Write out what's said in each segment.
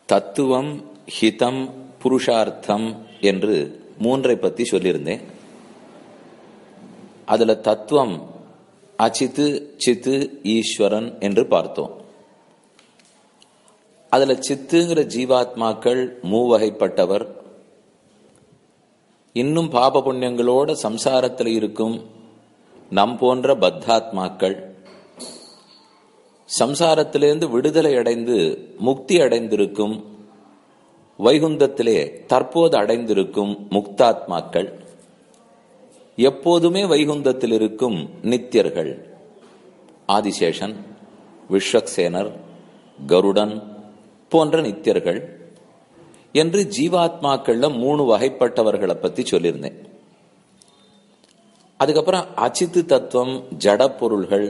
தத்துவம் ஹிதம் புருஷார்த்தம் என்று மூன்றை பத்தி சொல்லியிருந்தேன் அதுல தத்துவம் அச்சித்து சித்து ஈஸ்வரன் என்று பார்த்தோம் அதுல சித்துங்கிற ஜீவாத்மாக்கள் மூவகைப்பட்டவர் இன்னும் பாப புண்ணியங்களோட சம்சாரத்தில் இருக்கும் நம் போன்ற பத்தாத்மாக்கள் சம்சாரத்திலிருந்து விடுதலை அடைந்து முக்தி அடைந்திருக்கும் வைகுந்தத்திலே தற்போது அடைந்திருக்கும் முக்தாத்மாக்கள் எப்போதுமே வைகுந்தத்தில் இருக்கும் நித்தியர்கள் ஆதிசேஷன் விஸ்வக்சேனர் கருடன் போன்ற நித்தியர்கள் என்று ஜீவாத்மாக்கள்ல மூணு வகைப்பட்டவர்களை பத்தி சொல்லியிருந்தேன் அதுக்கப்புறம் அச்சித்து தத்துவம் ஜட பொருள்கள்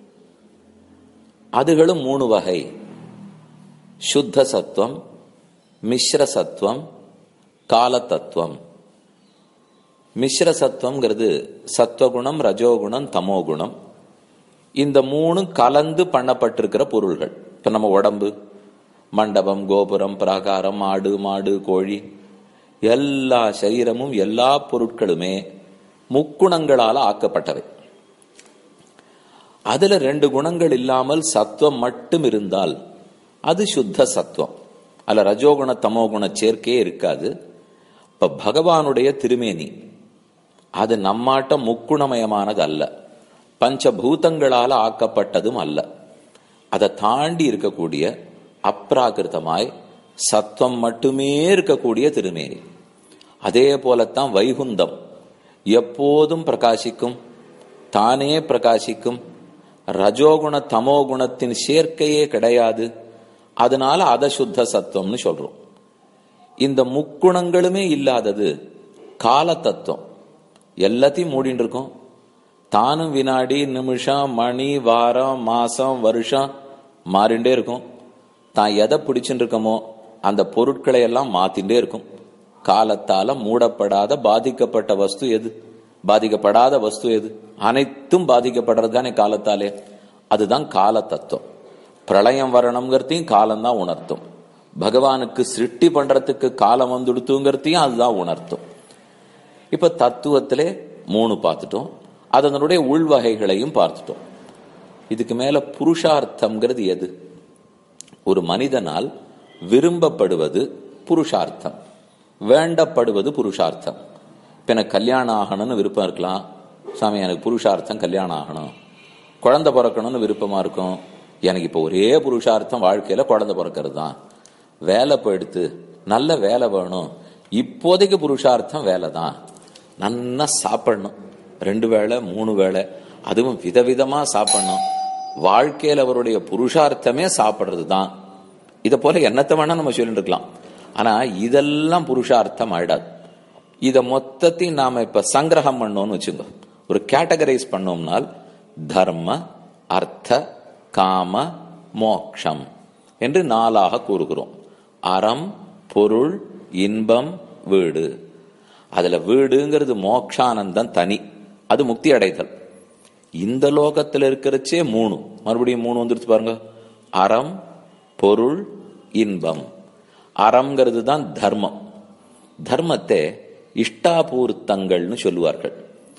அதுகளும் மூணு வகை சுத்த சத்துவம் மிஸ்ர சத்துவம் கால தத்துவம் மிஸ்ர சத்துவம்ங்கிறது சத்வகுணம் ரஜோகுணம் தமோகுணம் இந்த மூணு கலந்து பண்ணப்பட்டிருக்கிற பொருள்கள் இப்ப நம்ம உடம்பு மண்டபம் கோபுரம் பிராகாரம் ஆடு மாடு கோழி எல்லா சரீரமும் எல்லா பொருட்களுமே முக்குணங்களால ஆக்கப்பட்டவை அதுல ரெண்டு குணங்கள் இல்லாமல் சத்துவம் மட்டும் இருந்தால் அது சுத்த சத்துவம் அல்ல ரஜோகுண தமோகுண சேர்க்கையே இருக்காது இப்ப பகவானுடைய திருமேனி அது நம்மாட்டம் முக்குணமயமானது அல்ல பஞ்சபூதங்களால ஆக்கப்பட்டதும் அல்ல அதை தாண்டி இருக்கக்கூடிய அப்ராகிருதமாய் சத்துவம் மட்டுமே இருக்கக்கூடிய திருமேனி அதே போலத்தான் வைகுந்தம் எப்போதும் பிரகாசிக்கும் தானே பிரகாசிக்கும் ரஜோகுண தமோகுணத்தின் சேர்க்கையே கிடையாது அதனால அத சுத்த சத்துவம்னு சொல்றோம் இந்த முக்குணங்களுமே இல்லாதது கால தத்துவம் எல்லாத்தையும் மூடிட்டு இருக்கோம் தானும் வினாடி நிமிஷம் மணி வாரம் மாசம் வருஷம் மாறிண்டே இருக்கும் தான் எதை பிடிச்சுட்டு இருக்கமோ அந்த பொருட்களை எல்லாம் மாத்திண்டே இருக்கும் காலத்தால மூடப்படாத பாதிக்கப்பட்ட வஸ்து எது பாதிக்கப்படாத வஸ்து எது அனைத்தும் பாதிக்கப்படுறது தானே காலத்தாலே அதுதான் கால தத்துவம் பிரளயம் வரணுங்கிறதையும் காலம்தான் உணர்த்தும் பகவானுக்கு சிருஷ்டி பண்றதுக்கு காலம் வந்துடுத்துங்கிறதையும் அதுதான் உணர்த்தும் இப்ப தத்துவத்திலே மூணு பார்த்துட்டோம் அதனுடைய உள்வகைகளையும் பார்த்துட்டோம் இதுக்கு மேல புருஷார்த்தம்ங்கிறது எது ஒரு மனிதனால் விரும்பப்படுவது புருஷார்த்தம் வேண்டப்படுவது புருஷார்த்தம் இப்ப எனக்கு கல்யாணம் ஆகணும்னு விருப்பம் இருக்கலாம் சாமி எனக்கு புருஷார்த்தம் கல்யாணம் ஆகணும் குழந்தை பிறக்கணும்னு விருப்பமா இருக்கும் எனக்கு இப்போ ஒரே புருஷார்த்தம் வாழ்க்கையில குழந்தை பிறக்கிறது தான் வேலை போயிடுத்து நல்ல வேலை வேணும் இப்போதைக்கு புருஷார்த்தம் வேலை தான் நன்னா சாப்பிடணும் ரெண்டு வேளை மூணு வேளை அதுவும் விதவிதமா சாப்பிடணும் வாழ்க்கையில் அவருடைய புருஷார்த்தமே சாப்பிடுறது தான் இதை போல என்னத்தை வேணா நம்ம சொல்லிட்டு இருக்கலாம் ஆனா இதெல்லாம் புருஷார்த்தம் ஆயிடாது இத மொத்தத்தையும் நாம இப்ப சங்கிரகம் பண்ணோம்னு வச்சுக்கோ ஒரு கேட்டகரைஸ் பண்ணோம்னால் தர்ம அர்த்த காம மோக்ஷம் என்று நாளாக கூறுகிறோம் அறம் பொருள் இன்பம் வீடு அதுல வீடுங்கிறது மோக்ஷானந்தம் தனி அது முக்தி அடைதல் இந்த லோகத்துல இருக்கிறச்சே மூணு மறுபடியும் மூணு வந்துருச்சு பாருங்க அறம் பொருள் இன்பம் அறம்ங்கிறது தான் தர்மம் தர்மத்தை இஷ்டாபூர்த்தங்கள்னு சொல்லுவார்கள்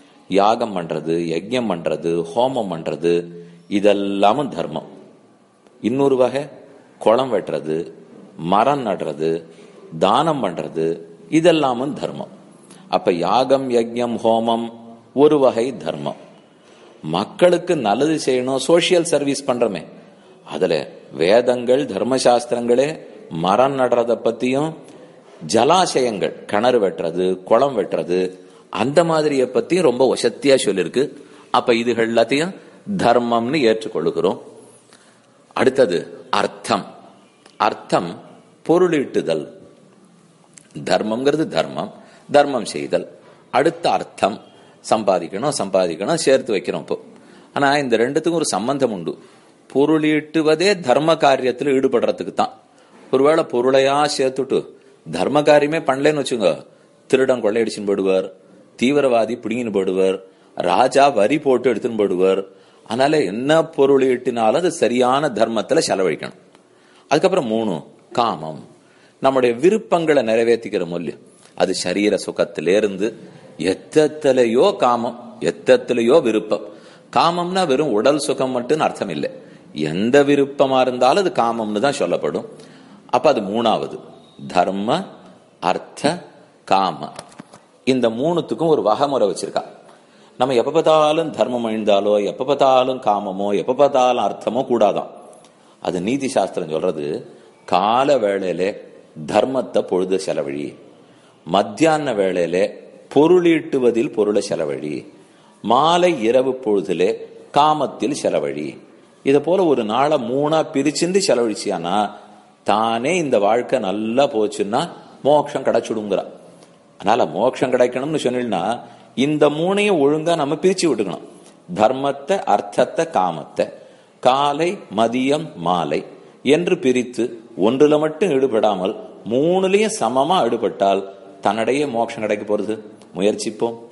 யாகம் பண்றது யஜ்யம் பண்றது ஹோமம் பண்றது இதெல்லாமும் தர்மம் இன்னொரு வகை குளம் வெட்டுறது மரம் நடுறது தானம் பண்றது இதெல்லாமும் தர்மம் அப்ப யாகம் யஜ்யம் ஹோமம் ஒரு வகை தர்மம் மக்களுக்கு நல்லது செய்யணும் சோசியல் சர்வீஸ் பண்றோமே அதுல வேதங்கள் தர்மசாஸ்திரங்களே மரம் நடுறத பத்தியும் ஜலாசயங்கள் கிணறு வெட்டுறது குளம் வெட்டுறது அந்த மாதிரிய பத்தியும் ரொம்ப வசத்தியா சொல்லிருக்கு அப்ப இதுகள் எல்லாத்தையும் தர்மம்னு ஏற்றுக்கொள்ளுகிறோம் அடுத்தது அர்த்தம் அர்த்தம் பொருளீட்டுதல் தர்மம்ங்கிறது தர்மம் தர்மம் செய்தல் அடுத்த அர்த்தம் சம்பாதிக்கணும் சம்பாதிக்கணும் சேர்த்து வைக்கிறோம் இப்போ ஆனா இந்த ரெண்டுத்துக்கும் ஒரு சம்பந்தம் உண்டு பொருளீட்டுவதே தர்ம காரியத்தில் ஈடுபடுறதுக்கு தான் ஒருவேளை பொருளையா சேர்த்துட்டு தர்ம காரியமே பண்ணலன்னு வச்சுங்க திருடன் கொள்ளையடிச்சுன்னு போடுவார் தீவிரவாதி பிடிங்கின்னு போடுவார் ராஜா வரி போட்டு எடுத்துன்னு போடுவார் அதனால என்ன பொருள் ஈட்டினாலும் அது சரியான தர்மத்துல செலவழிக்கணும் அதுக்கப்புறம் மூணு காமம் நம்முடைய விருப்பங்களை நிறைவேற்றிக்கிற மூல்யம் அது சரீர சுகத்திலிருந்து எத்தத்திலையோ காமம் எத்தத்திலையோ விருப்பம் காமம்னா வெறும் உடல் சுகம் மட்டும் அர்த்தம் இல்லை எந்த விருப்பமா இருந்தாலும் அது காமம்னு தான் சொல்லப்படும் அப்ப அது மூணாவது தர்ம அர்த்த காம இந்த மூணுத்துக்கும் ஒரு வகைமுறை வச்சிருக்கா நம்ம எப்ப பார்த்தாலும் தர்மம் அழிந்தாலோ எப்ப பார்த்தாலும் காமமோ எப்ப பார்த்தாலும் அர்த்தமோ கூடாதான் அது நீதி சாஸ்திரம் சொல்றது கால வேளையில தர்மத்தை பொழுது செலவழி மத்தியான வேளையில பொருளீட்டுவதில் பொருளை செலவழி மாலை இரவு பொழுதுலே காமத்தில் செலவழி இதை போல ஒரு நாளை மூணா பிரிச்சுண்டு செலவழிச்சியானா தானே இந்த வாழ்க்கை நல்லா போச்சுன்னா மோட்சம் கிடைச்சுடுங்கிறா அதனால மோட்சம் கிடைக்கணும்னு சொன்னா இந்த மூணையும் ஒழுங்கா நம்ம பிரிச்சு விட்டுக்கணும் தர்மத்தை அர்த்தத்தை காமத்தை காலை மதியம் மாலை என்று பிரித்து ஒன்றுல மட்டும் ஈடுபடாமல் மூணுலயும் சமமா ஈடுபட்டால் தன்னிடையே மோட்சம் கிடைக்க போறது முயற்சிப்போம்